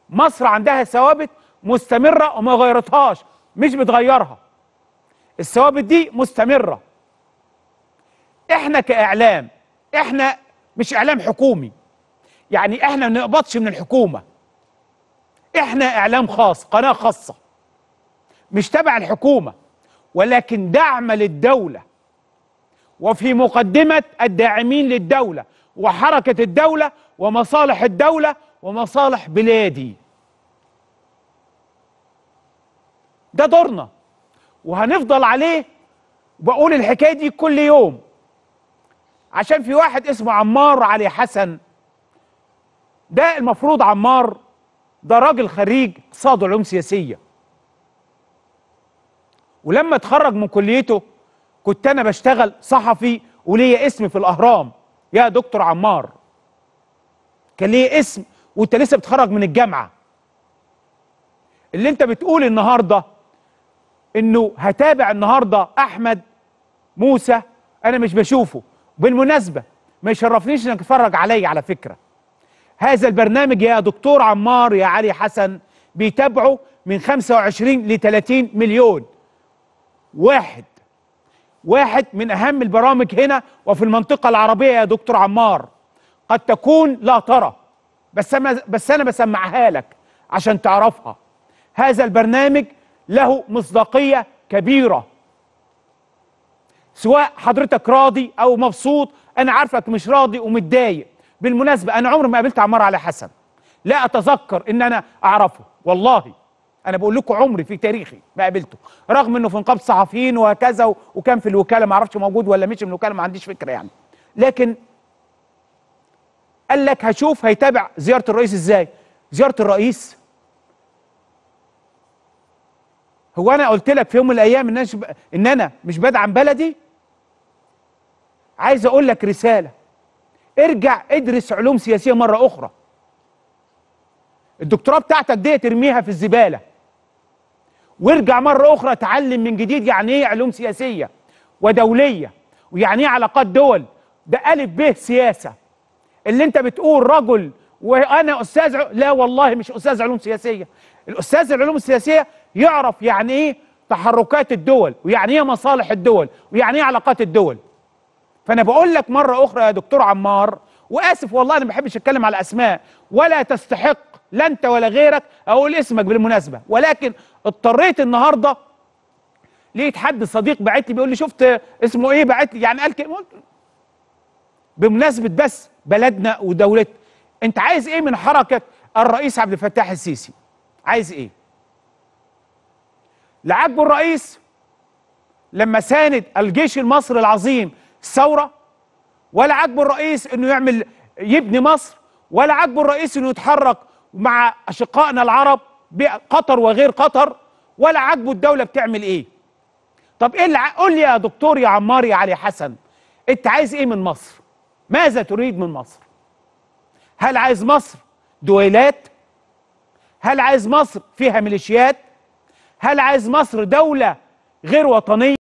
مصر عندها ثوابت مستمره وما غيرتهاش مش بتغيرها الثوابت دي مستمره احنا كاعلام احنا مش اعلام حكومي يعني احنا ما بنقبضش من الحكومه احنا اعلام خاص قناه خاصه مش تبع الحكومه ولكن دعم للدوله وفي مقدمه الداعمين للدوله وحركه الدوله ومصالح الدوله ومصالح بلادي ده دورنا وهنفضل عليه بقول الحكايه دي كل يوم عشان في واحد اسمه عمار علي حسن ده المفروض عمار ده راجل خريج اقتصاد وعلوم سياسيه ولما اتخرج من كليته كنت انا بشتغل صحفي وليا اسم في الاهرام يا دكتور عمار كان ليا اسم وانت لسه بتخرج من الجامعه اللي انت بتقول النهارده انه هتابع النهارده احمد موسى انا مش بشوفه بالمناسبه ما يشرفنيش انك تتفرج عليا على فكره هذا البرنامج يا دكتور عمار يا علي حسن بيتابعه من 25 ل 30 مليون واحد واحد من اهم البرامج هنا وفي المنطقه العربيه يا دكتور عمار قد تكون لا ترى بس انا بس انا بسمعها لك عشان تعرفها هذا البرنامج له مصداقيه كبيره سواء حضرتك راضي او مبسوط انا عارفك مش راضي ومتضايق بالمناسبه انا عمري ما قابلت عمار علي حسن لا اتذكر ان انا اعرفه والله انا بقول لكم عمري في تاريخي ما قابلته رغم انه في نقابه صحفيين وهكذا و- وكان في الوكاله ما اعرفش موجود ولا مشي من الوكاله ما عنديش فكره يعني لكن قال لك هشوف هيتابع زياره الرئيس ازاي زياره الرئيس هو انا قلت لك في يوم من الايام ان انا مش ب- ان انا مش بدعم بلدي عايز اقول لك رساله ارجع ادرس علوم سياسيه مره اخرى الدكتوراه بتاعتك دي ترميها في الزباله وارجع مره اخرى اتعلم من جديد يعني ايه علوم سياسيه ودوليه ويعني ايه علاقات دول ده الف ب سياسه اللي انت بتقول رجل وانا استاذ ع- لا والله مش استاذ علوم سياسيه الاستاذ العلوم السياسيه يعرف يعني ايه تحركات الدول ويعني ايه مصالح الدول ويعني ايه علاقات الدول فانا بقول لك مره اخرى يا دكتور عمار واسف والله انا ما بحبش اتكلم على اسماء ولا تستحق لا انت ولا غيرك اقول اسمك بالمناسبه ولكن اضطريت النهارده لقيت حد صديق بعت لي بيقول لي شفت اسمه ايه بعت لي يعني قال كده قلت بمناسبه بس بلدنا ودولتنا انت عايز ايه من حركه الرئيس عبد الفتاح السيسي عايز ايه لا عاجبه الرئيس لما ساند الجيش المصري العظيم الثوره ولا عاجبه الرئيس انه يعمل يبني مصر ولا عاجبه الرئيس انه يتحرك مع اشقائنا العرب بقطر وغير قطر ولا عاجبه الدوله بتعمل ايه طب ايه اللي ع- قول لي يا دكتور يا عمار يا علي حسن انت عايز ايه من مصر ماذا تريد من مصر هل عايز مصر دويلات هل عايز مصر فيها ميليشيات هل عايز مصر دولة غير وطنية